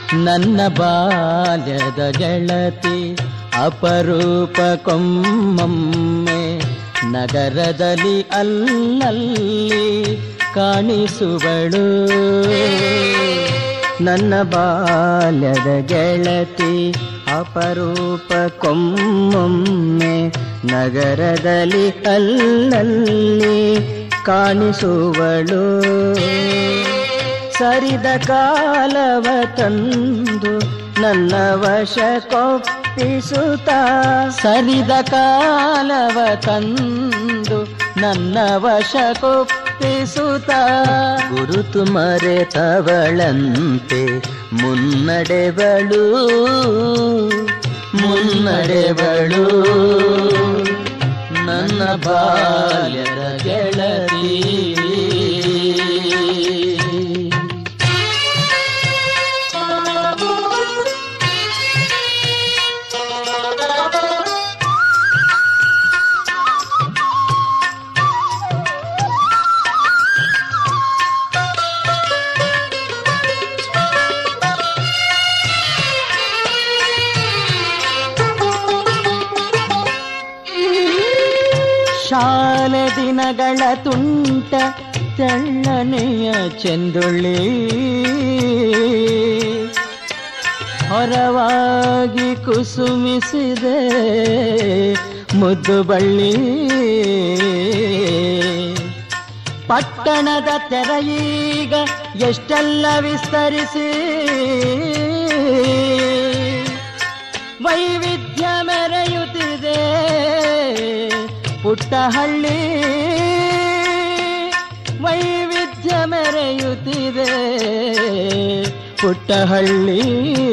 ನನ್ನ ಬಾಲ್ಯದ ಗೆಳತಿ ಅಪರೂಪ ಕೊಮ್ಮೊಮ್ಮೆ ನಗರದಲ್ಲಿ ಅಲ್ಲಲ್ಲಿ ಕಾಣಿಸುವಳು ನನ್ನ ಬಾಲ್ಯದ ಗೆಳತಿ ಅಪರೂಪ ಕೊಮ್ಮೊಮ್ಮೆ ನಗರದಲ್ಲಿ ಅಲ್ಲಲ್ಲಿ ಕಾಣಿಸುವಳು ಸರಿದ ಕಾಲವ ತಂದು ನನ್ನ ವಶ ಕೊಪ್ಪಿಸುತ್ತ ಸರಿದ ಕಾಲವ ತಂದು ನನ್ನ ವಶ ಕೊಪ್ಪಿಸುತ್ತ ಗುರುತು ಮರೆತವಳಂತೆ ಮುನ್ನಡೆವಳು ಮುನ್ನಡೆವಳು ನನ್ನ ಬಾಲ್ಯದ ಗೆಳತಿ ಶಾಲೆ ದಿನಗಳ ತುಂಟ ತೆಳ್ಳನೆಯ ಚೆಂದುಳ್ಳಿ ಹೊರವಾಗಿ ಕುಸುಮಿಸಿದೆ ಮುದ್ದು ಬಳ್ಳಿ ಪಟ್ಟಣದ ತೆರೆಯೀಗ ಎಷ್ಟೆಲ್ಲ ವಿಸ್ತರಿಸಿ ವೈವಿಧ್ಯ ಮೆರೆಯುತ್ತಿದೆ ಪುಟ್ಟ ಹಳ್ಳಿ ವೈವಿಧ್ಯ ಮೆರೆಯುತ್ತಿದೆ ಪುಟ್ಟ ಹಳ್ಳಿ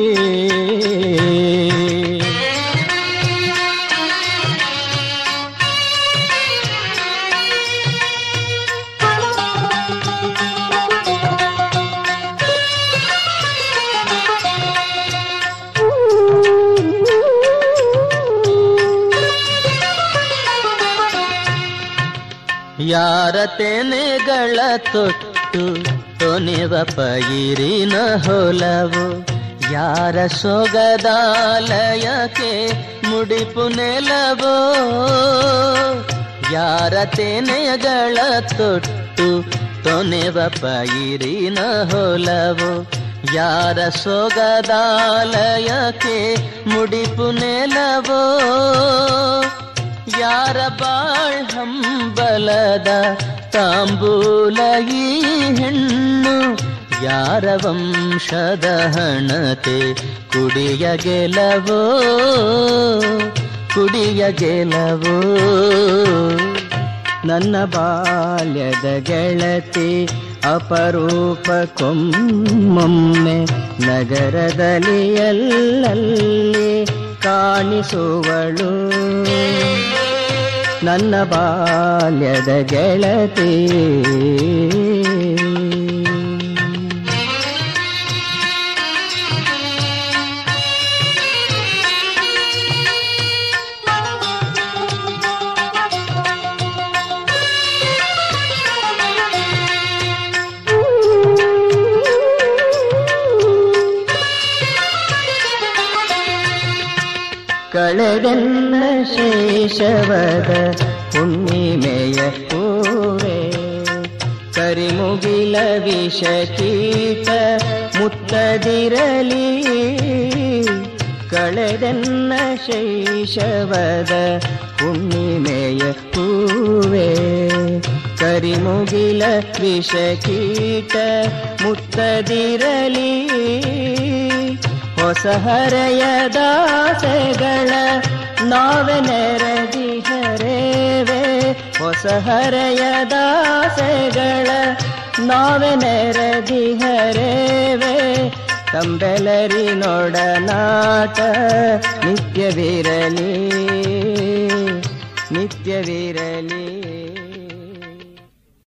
ಯಾರ ತೆನೆಗಳ ತೊಟ್ಟು ತೊನೆವ ಪೈರಿನ ಹೊಲವು ಯಾರ ಸೊಗದಾಲಯಕ್ಕೆ ಮುಡಿಪು ನೆಲವೋ ಯಾರ ತೆನೆಗಳ ತೊಟ್ಟು ತೊನೆವ ಪೈರಿನ ಹೊಲವು ಯಾರ ಸೊಗದಾಲಯಕ್ಕೆ ಮುಡಿಪು ನೆಲವೋ ಯಾರ ಬಾಳ್ ಹಂಬಲದ ತಾಂಬೂಲ ಈ ಹೆಣ್ಣು ಯಾರ ವಂಶದ ಹಣತೆ ಕುಡಿಯ ಗೆಲವೋ ಕುಡಿಯ ಗೆಲವೋ ನನ್ನ ಬಾಲ್ಯದ ಗೆಳತಿ ಅಪರೂಪ ಕೊಮ್ಮೊಮ್ಮೆ ನಗರದಲ್ಲಿ ಎಲ್ಲಲ್ಲಿ ಕಾಣಿಸುವಳು ನನ್ನ ಬಾಲ್ಯದ ಗೆಳತಿ ಕಳೆದೆಲ್ಲ ಶೇಷವದ ಹುಣ್ಣಿಮೆಯ ಹೂವೆ ಕರಿಮುಗಿಲ ವಿಷ ಕೀಟ ಮುತ್ತದಿರಲಿ ಕಳೆದೆನ್ನ ಶೈಶವದ ಹುಣ್ಣಿಮೆಯ ಹೂವೆ ಕರಿಮುಗಿಲ ವಿಷ ಕೀಟ ಮುತ್ತದಿರಲಿ ಹೊಸ ಹರೆಯ ದಾಸೆಗಳ ನಾವೆ ನೆರೆದಿಹರೇವೆ ಹೊಸ ಹರೆಯ ದಾಸೆಗಳ ನಾವೆ ನೆರೆದಿಹರೇವೆ ತಂಬೆಲರಿ ನೋಡನಾಟ ನಿತ್ಯವಿರಲಿ ನಿತ್ಯವಿರಲಿ